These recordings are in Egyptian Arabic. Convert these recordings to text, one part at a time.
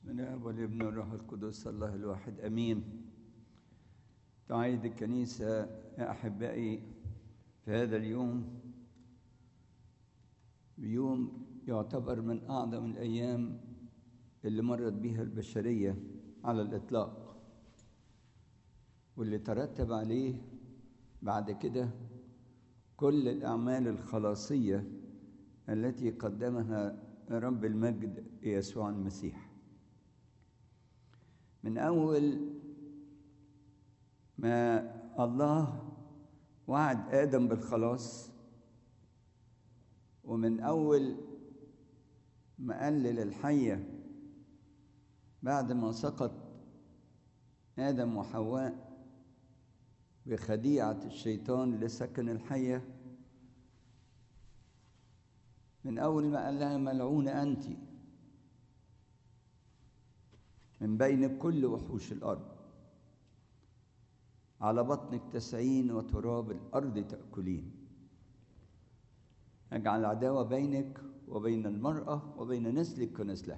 بسم الله والابن والروح القدس الله الواحد امين تعيد الكنيسه يا احبائي في هذا اليوم بيوم يعتبر من اعظم الايام اللي مرت بها البشريه على الاطلاق واللي ترتب عليه بعد كده كل الاعمال الخلاصيه التي قدمها رب المجد يسوع المسيح من اول ما الله وعد ادم بالخلاص ومن اول ما قال للحيه بعد ما سقط ادم وحواء بخديعه الشيطان لسكن الحيه من اول ما قال لها ملعونه انت من بين كل وحوش الأرض على بطنك تسعين وتراب الأرض تأكلين أجعل عداوة بينك وبين المرأة وبين نسلك ونسلها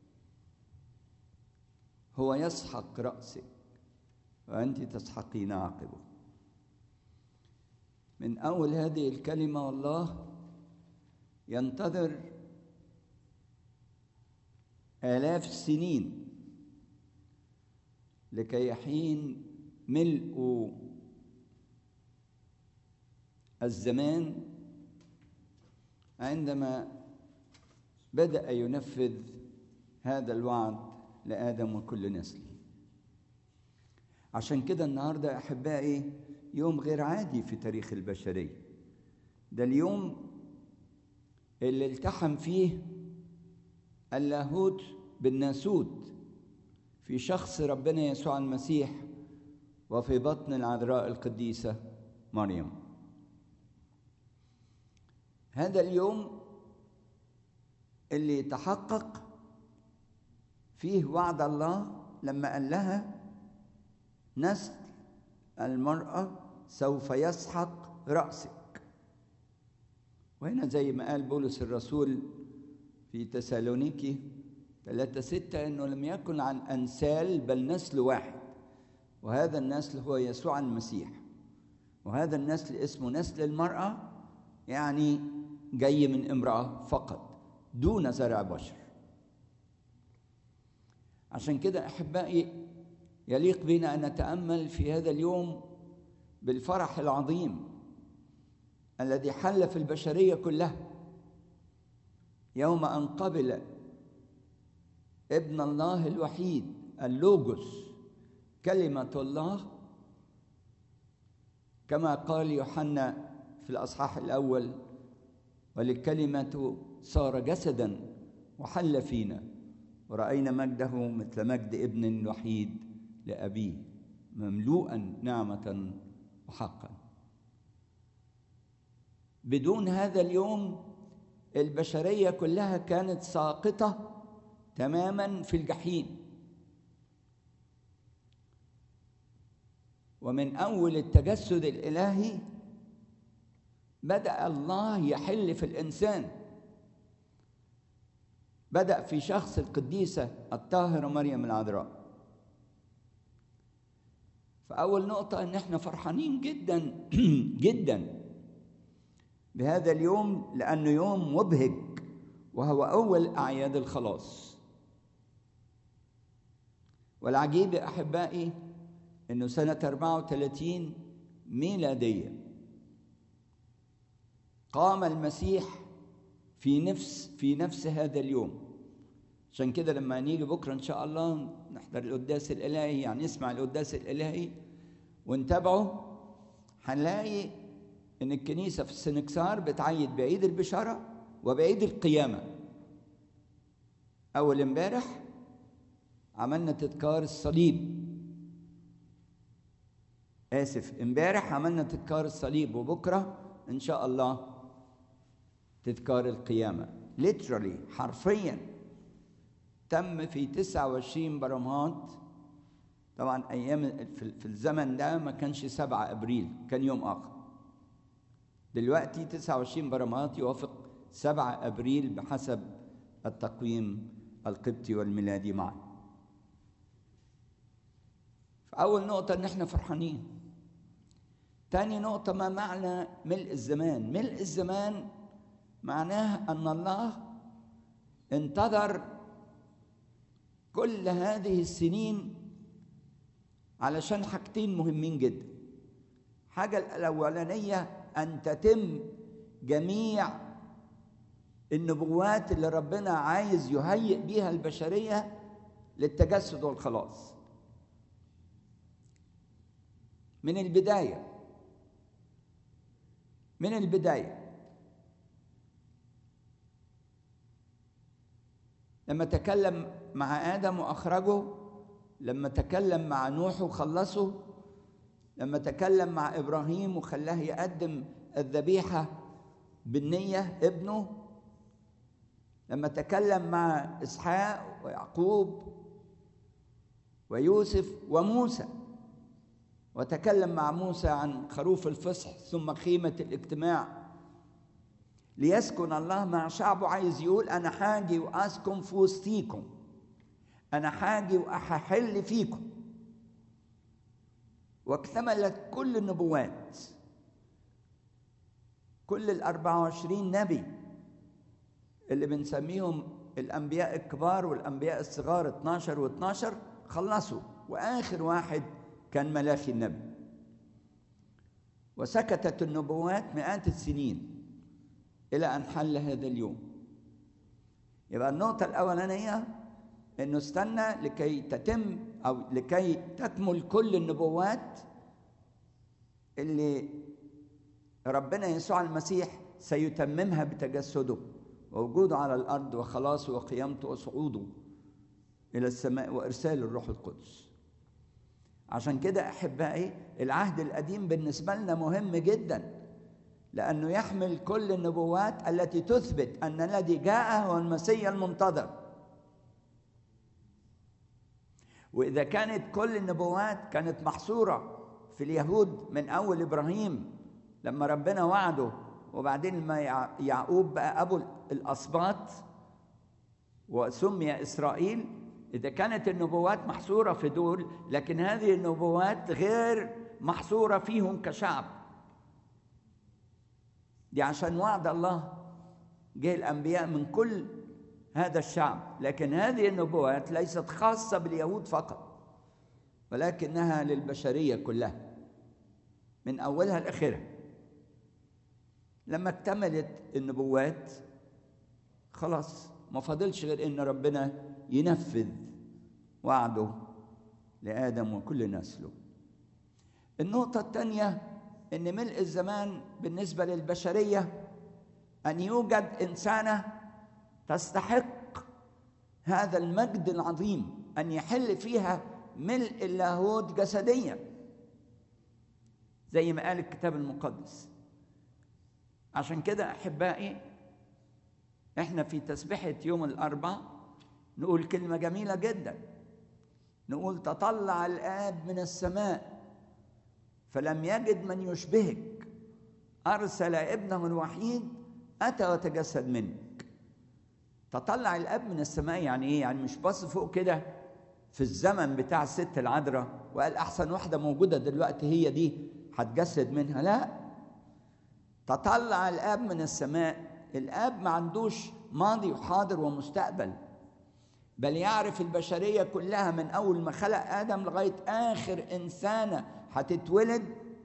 هو يسحق رأسك وأنت تسحقين عقبه من أول هذه الكلمة والله ينتظر آلاف السنين لكي يحين ملء الزمان عندما بدأ ينفذ هذا الوعد لآدم وكل نسله عشان كده النهارده أحبائي يوم غير عادي في تاريخ البشرية ده اليوم اللي التحم فيه اللاهوت بالناسوت في شخص ربنا يسوع المسيح وفي بطن العذراء القديسة مريم هذا اليوم اللي تحقق فيه وعد الله لما قال لها نسل المرأة سوف يسحق رأسك وهنا زي ما قال بولس الرسول في تسالونيكي ثلاثة ستة أنه لم يكن عن أنسال بل نسل واحد وهذا النسل هو يسوع المسيح وهذا النسل اسمه نسل المرأة يعني جاي من امرأة فقط دون زرع بشر عشان كده أحبائي يليق بنا أن نتأمل في هذا اليوم بالفرح العظيم الذي حل في البشرية كلها يوم أن قبل ابن الله الوحيد اللوجوس كلمة الله كما قال يوحنا في الأصحاح الأول وللكلمة صار جسدا وحل فينا ورأينا مجده مثل مجد ابن الوحيد لأبيه مملوءا نعمة وحقا بدون هذا اليوم البشرية كلها كانت ساقطة تماما في الجحيم ومن اول التجسد الالهي بدا الله يحل في الانسان بدا في شخص القديسه الطاهره مريم العذراء فاول نقطه ان احنا فرحانين جدا جدا بهذا اليوم لانه يوم مبهج وهو اول اعياد الخلاص والعجيب يا احبائي انه سنه 34 ميلاديه قام المسيح في نفس في نفس هذا اليوم عشان كده لما نيجي بكره ان شاء الله نحضر القداس الالهي يعني نسمع القداس الالهي ونتابعه هنلاقي ان الكنيسه في السنكسار بتعيد بعيد البشاره وبعيد القيامه اول امبارح عملنا تذكار الصليب آسف امبارح عملنا تذكار الصليب وبكرة إن شاء الله تذكار القيامة literally حرفيا تم في 29 برمهات طبعا أيام في الزمن ده ما كانش 7 أبريل كان يوم آخر دلوقتي 29 برمهات يوافق 7 أبريل بحسب التقويم القبطي والميلادي معا فأول نقطة إن إحنا فرحانين تاني نقطة ما معنى ملء الزمان ملء الزمان معناه أن الله انتظر كل هذه السنين علشان حاجتين مهمين جدا حاجة الأولانية أن تتم جميع النبوات اللي ربنا عايز يهيئ بيها البشرية للتجسد والخلاص من البداية من البداية لما تكلم مع آدم وأخرجه لما تكلم مع نوح وخلصه لما تكلم مع إبراهيم وخلاه يقدم الذبيحة بالنية ابنه لما تكلم مع إسحاق ويعقوب ويوسف وموسى وتكلم مع موسى عن خروف الفصح ثم خيمة الاجتماع ليسكن الله مع شعبه عايز يقول أنا حاجي وأسكن في وسطيكم أنا حاجي وأحل فيكم واكتملت كل النبوات كل الأربعة وعشرين نبي اللي بنسميهم الأنبياء الكبار والأنبياء الصغار 12 و12 خلصوا وآخر واحد كان ملاخي النبي وسكتت النبوات مئات السنين إلى أن حل هذا اليوم يبقى النقطة الأولانية إنه استنى لكي تتم أو لكي تكمل كل النبوات اللي ربنا يسوع المسيح سيتممها بتجسده ووجوده على الأرض وخلاصه وقيامته وصعوده إلى السماء وإرسال الروح القدس عشان كده أحبائي العهد القديم بالنسبة لنا مهم جدا لأنه يحمل كل النبوات التي تثبت أن الذي جاء هو المسيح المنتظر وإذا كانت كل النبوات كانت محصورة في اليهود من أول إبراهيم لما ربنا وعده وبعدين لما يعقوب بقى أبو الأسباط وسمي إسرائيل إذا كانت النبوات محصورة في دول لكن هذه النبوات غير محصورة فيهم كشعب دي عشان وعد الله جه الأنبياء من كل هذا الشعب لكن هذه النبوات ليست خاصة باليهود فقط ولكنها للبشرية كلها من أولها لآخرها لما اكتملت النبوات خلاص ما فاضلش غير ان ربنا ينفذ وعده لادم وكل نسله النقطه الثانيه ان ملء الزمان بالنسبه للبشريه ان يوجد انسانه تستحق هذا المجد العظيم ان يحل فيها ملء اللاهوت جسديا زي ما قال الكتاب المقدس عشان كده احبائي احنا في تسبيحه يوم الاربعاء نقول كلمه جميله جدا نقول تطلع الاب من السماء فلم يجد من يشبهك ارسل ابنه الوحيد اتى وتجسد منك تطلع الاب من السماء يعني ايه يعني مش باص فوق كده في الزمن بتاع الست العذراء وقال احسن واحده موجوده دلوقتي هي دي هتجسد منها لا تطلع الاب من السماء الاب ما عندوش ماضي وحاضر ومستقبل بل يعرف البشريه كلها من اول ما خلق ادم لغايه اخر انسانه هتتولد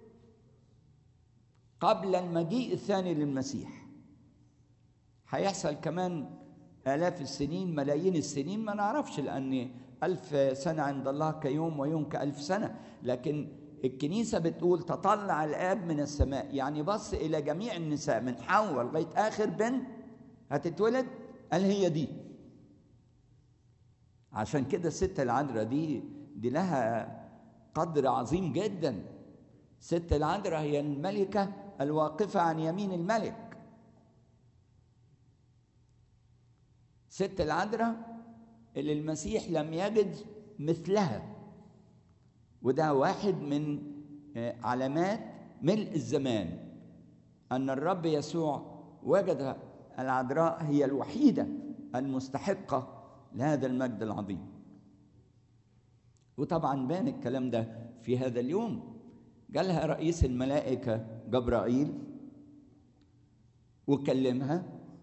قبل المجيء الثاني للمسيح هيحصل كمان آلاف السنين ملايين السنين ما نعرفش لأن ألف سنة عند الله كيوم ويوم كألف سنة لكن الكنيسة بتقول تطلع الآب من السماء يعني بص إلى جميع النساء من حواء لغاية آخر بنت هتتولد قال هي دي عشان كده الست العذراء دي دي لها قدر عظيم جدا ست العذراء هي الملكة الواقفة عن يمين الملك ست العذراء اللي المسيح لم يجد مثلها وده واحد من علامات ملء الزمان ان الرب يسوع وجد العذراء هي الوحيده المستحقه لهذا المجد العظيم وطبعا بان الكلام ده في هذا اليوم جالها رئيس الملائكة جبرائيل وكلمها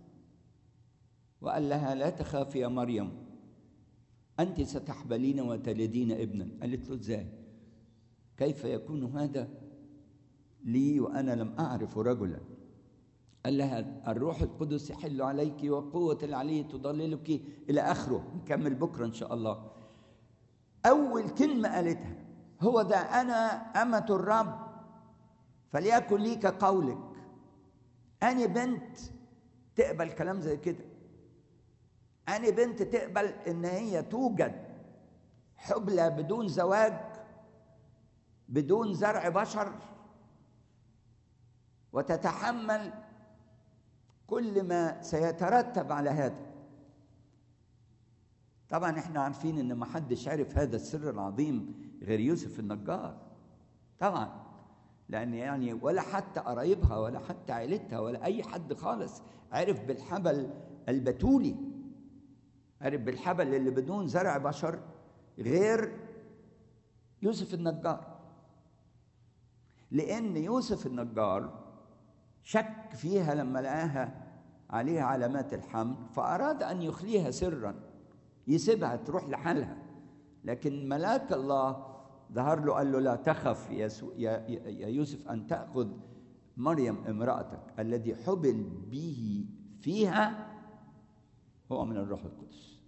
وقال لها لا تخافي يا مريم أنت ستحبلين وتلدين ابنا قالت له ازاي كيف يكون هذا لي وأنا لم أعرف رجلا قال لها الروح القدس يحل عليك وقوة العلي تضللك إلى آخره نكمل بكرة إن شاء الله أول كلمة قالتها هو ده أنا أمة الرب فليكن لي كقولك أنا بنت تقبل كلام زي كده أنا بنت تقبل إن هي توجد حبلى بدون زواج بدون زرع بشر وتتحمل كل ما سيترتب على هذا طبعا احنا عارفين ان ما حدش عرف هذا السر العظيم غير يوسف النجار طبعا لان يعني ولا حتى قرايبها ولا حتى عيلتها ولا اي حد خالص عرف بالحبل البتولي عرف بالحبل اللي بدون زرع بشر غير يوسف النجار لان يوسف النجار شك فيها لما لقاها عليها علامات الحمل فاراد ان يخليها سرا يسيبها تروح لحالها لكن ملاك الله ظهر له قال له لا تخف يا, يا, يا يوسف ان تاخذ مريم امراتك الذي حبل به فيها هو من الروح القدس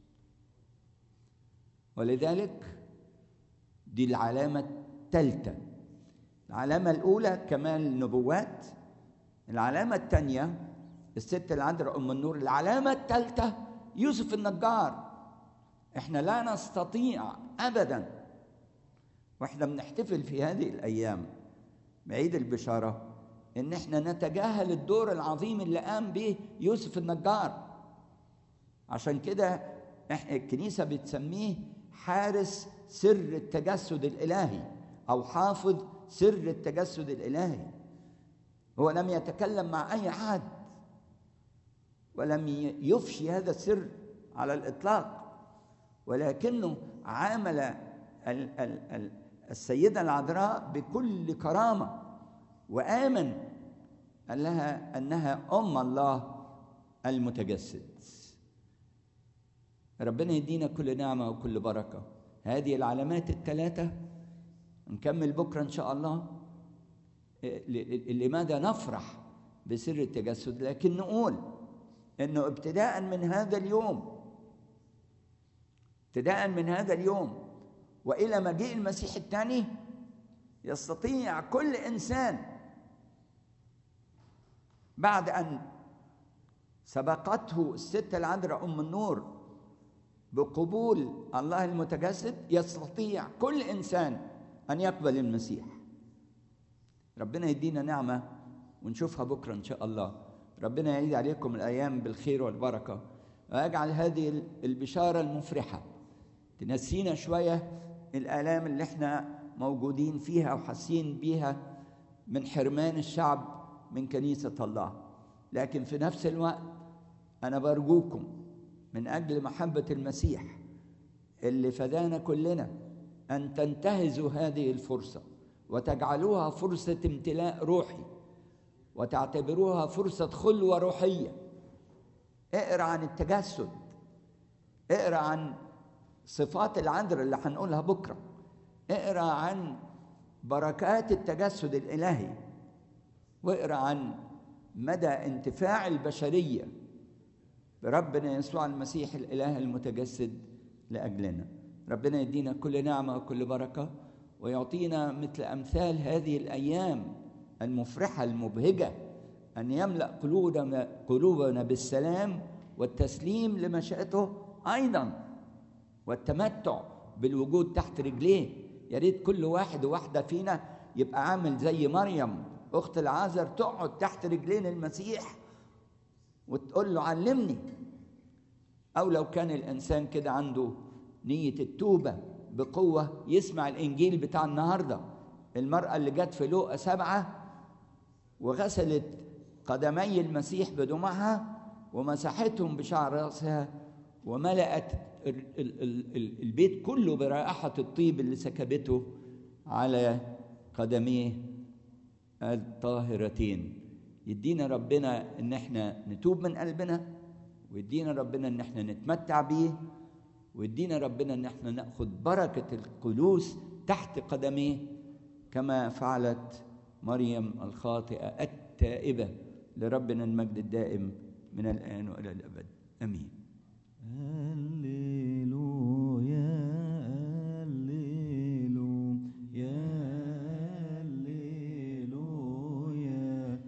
ولذلك دي العلامه الثالثه العلامه الاولى كمال النبوات العلامه الثانيه الست العذراء ام النور العلامه الثالثه يوسف النجار احنا لا نستطيع ابدا واحنا بنحتفل في هذه الايام بعيد البشاره ان احنا نتجاهل الدور العظيم اللي قام به يوسف النجار عشان كده احنا الكنيسه بتسميه حارس سر التجسد الالهي او حافظ سر التجسد الالهي هو لم يتكلم مع اي احد ولم يفشي هذا السر على الاطلاق ولكنه عامل ال ال ال السيدة العذراء بكل كرامة وآمن قال لها أنها أم الله المتجسد ربنا يدينا كل نعمة وكل بركة هذه العلامات الثلاثة نكمل بكرة إن شاء الله لماذا نفرح بسر التجسد لكن نقول انه ابتداء من هذا اليوم ابتداء من هذا اليوم والى مجيء المسيح الثاني يستطيع كل انسان بعد ان سبقته الست العذراء ام النور بقبول الله المتجسد يستطيع كل انسان ان يقبل المسيح ربنا يدينا نعمه ونشوفها بكره ان شاء الله ربنا يعيد عليكم الايام بالخير والبركه ويجعل هذه البشاره المفرحه تنسينا شويه الالام اللي احنا موجودين فيها وحاسين بيها من حرمان الشعب من كنيسه الله لكن في نفس الوقت انا برجوكم من اجل محبه المسيح اللي فدانا كلنا ان تنتهزوا هذه الفرصه وتجعلوها فرصه امتلاء روحي وتعتبروها فرصه خلوه روحيه اقرا عن التجسد اقرا عن صفات العذر اللي هنقولها بكره اقرا عن بركات التجسد الالهي واقرا عن مدى انتفاع البشريه بربنا يسوع المسيح الاله المتجسد لاجلنا ربنا يدينا كل نعمه وكل بركه ويعطينا مثل امثال هذه الايام المفرحه المبهجه ان يملا قلوبنا قلوبنا بالسلام والتسليم لمشيئته ايضا والتمتع بالوجود تحت رجليه يا ريت كل واحد وواحده فينا يبقى عامل زي مريم اخت العازر تقعد تحت رجلين المسيح وتقول له علمني او لو كان الانسان كده عنده نيه التوبه بقوه يسمع الانجيل بتاع النهارده المراه اللي جت في لوقا سبعه وغسلت قدمي المسيح بدموعها ومسحتهم بشعر راسها وملأت ال- ال- ال- ال- البيت كله برائحة الطيب اللي سكبته على قدميه الطاهرتين يدينا ربنا ان احنا نتوب من قلبنا ويدينا ربنا ان احنا نتمتع بيه ويدينا ربنا ان احنا ناخذ بركه الجلوس تحت قدميه كما فعلت مريم الخاطئه التائبه لربنا المجد الدائم من الان والى الابد امين هللويا هللويا هللويا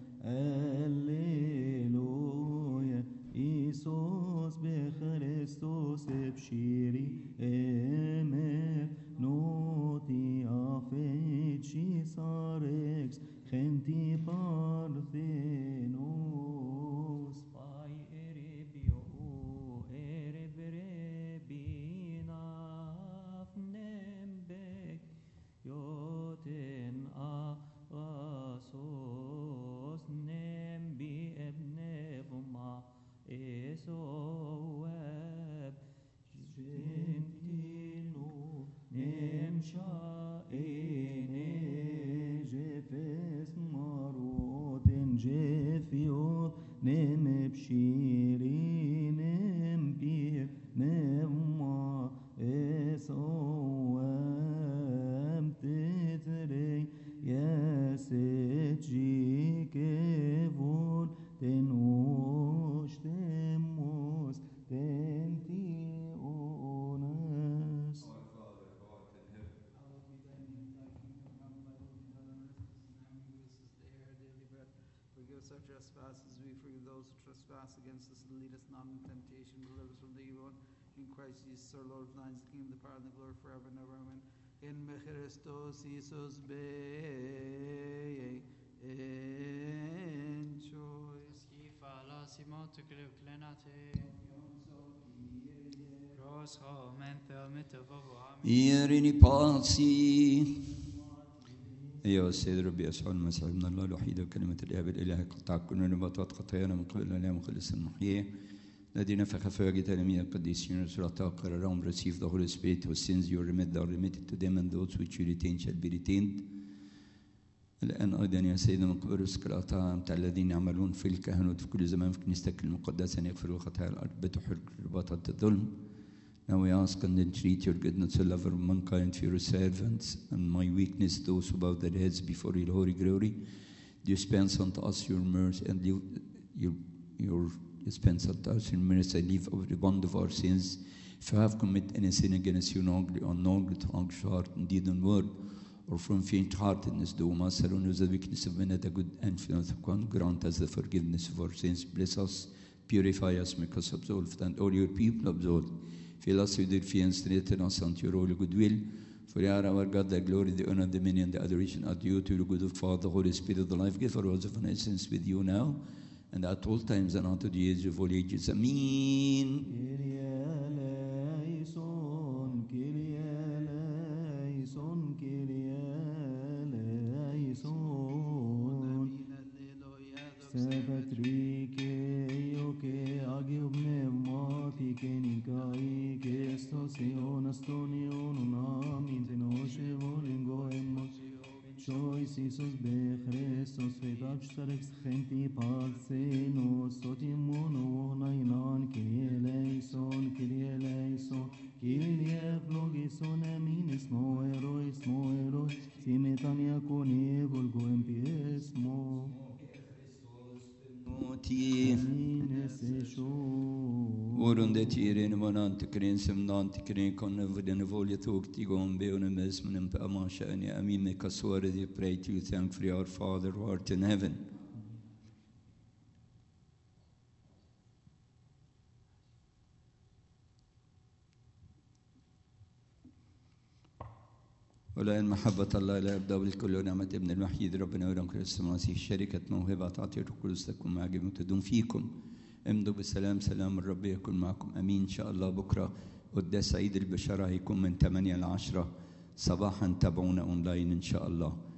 هللويا إيسوس بخريستوس بشيري إمر نوتي أفيتشي صاركس خنتي بارثينوس Pai eribio erebrebina nembek yoten asos nembi ebnevma esoab gentilo nemsha ene jefes marot جفيوت نم بشيري نم بير نما اسوام تتري يا سجي كفون تنوش تموس تنتي اونس Hallowed be thy name, thy kingdom come, thy will be done on earth as it is in heaven. Give us this day our daily bread. Forgive us our trespasses, as we forgive those who trespass against us, and lead us not into temptation, but deliver us from the evil one. In Christ Jesus our Lord, for thine is the kingdom, the power, and the glory forever and ever. Amen. In Christos Jesus be in choice. Skifa la simotu kluklenate Ros ho mente mitavovu amin إيريني باسي أيها السيد ربي يسوع المسيح ابن الله الوحيد وكلمة الآب الإله قطع كل نباتات خطايانا من قبل الإله مخلص المحيي الذي نفخ في وجه تلاميذ القديسين رسولته قررهم receive the Holy Spirit whose sins you remit are remitted to them and those which you retain shall be retained الآن أيضا يا سيدنا من قبل القراءة متاع الذين يعملون في الكهنوت في كل زمان في كنيستك المقدسة أن يغفروا خطايا الأرض بتحر رباطة الظلم Now we ask and entreat your goodness and love of mankind for your servants and my weakness, those who bow their heads before your holy glory. Dispense unto us your mercy and you, your, your dispense unto us your mercy and leave over the bond of our sins. If you have committed any sin against you, knowingly or unknowingly, to anxious heart, in deed and word, or from faint-heartedness, do us alone with the weakness of men at a good and faith of God, grant us the forgiveness of our sins. Bless us, purify us, make us absolved, and all your people absolved. Fill us with your fear and strengthen us unto your holy goodwill. For you are our God, the glory, the honor, the dominion, the adoration are due to the good of Father, Holy Spirit, the life giver, also of an essence with you now, and at all times and unto the age of all ages. Amen. Kyrie eleison, Kyrie eleison, Kyrie eleison. Sabatrike yoke agiub pneumati nikai kestos eon astonion unamin tenoshe volingo emos. Choice Isus be Christos fetach sarex genti parsenos sotimono nainan Kyrie eleison, Kyrie eleison, Kyrie eulogison aminis moero ismo ero simetania conevol goempiesmo. Noti. Amines esho. Orunde tirin vanan tikrin simnan tikrin konne vuden volje tog tigon beonen mesmen på amashan ya amin me kasore the pray to you thank for our father who art in heaven والآن محبة الله لا يبدأ بالكل ونعمة ابن الوحيد ربنا ولهم كريستوس المسيح شركة موهبة تعطي القدس تكون مع جميع تدوم فيكم امضوا بالسلام سلام الرب يكون معكم امين ان شاء الله بكره قداس عيد البشاره هيكون من 8 ل 10 صباحا تابعونا اونلاين ان شاء الله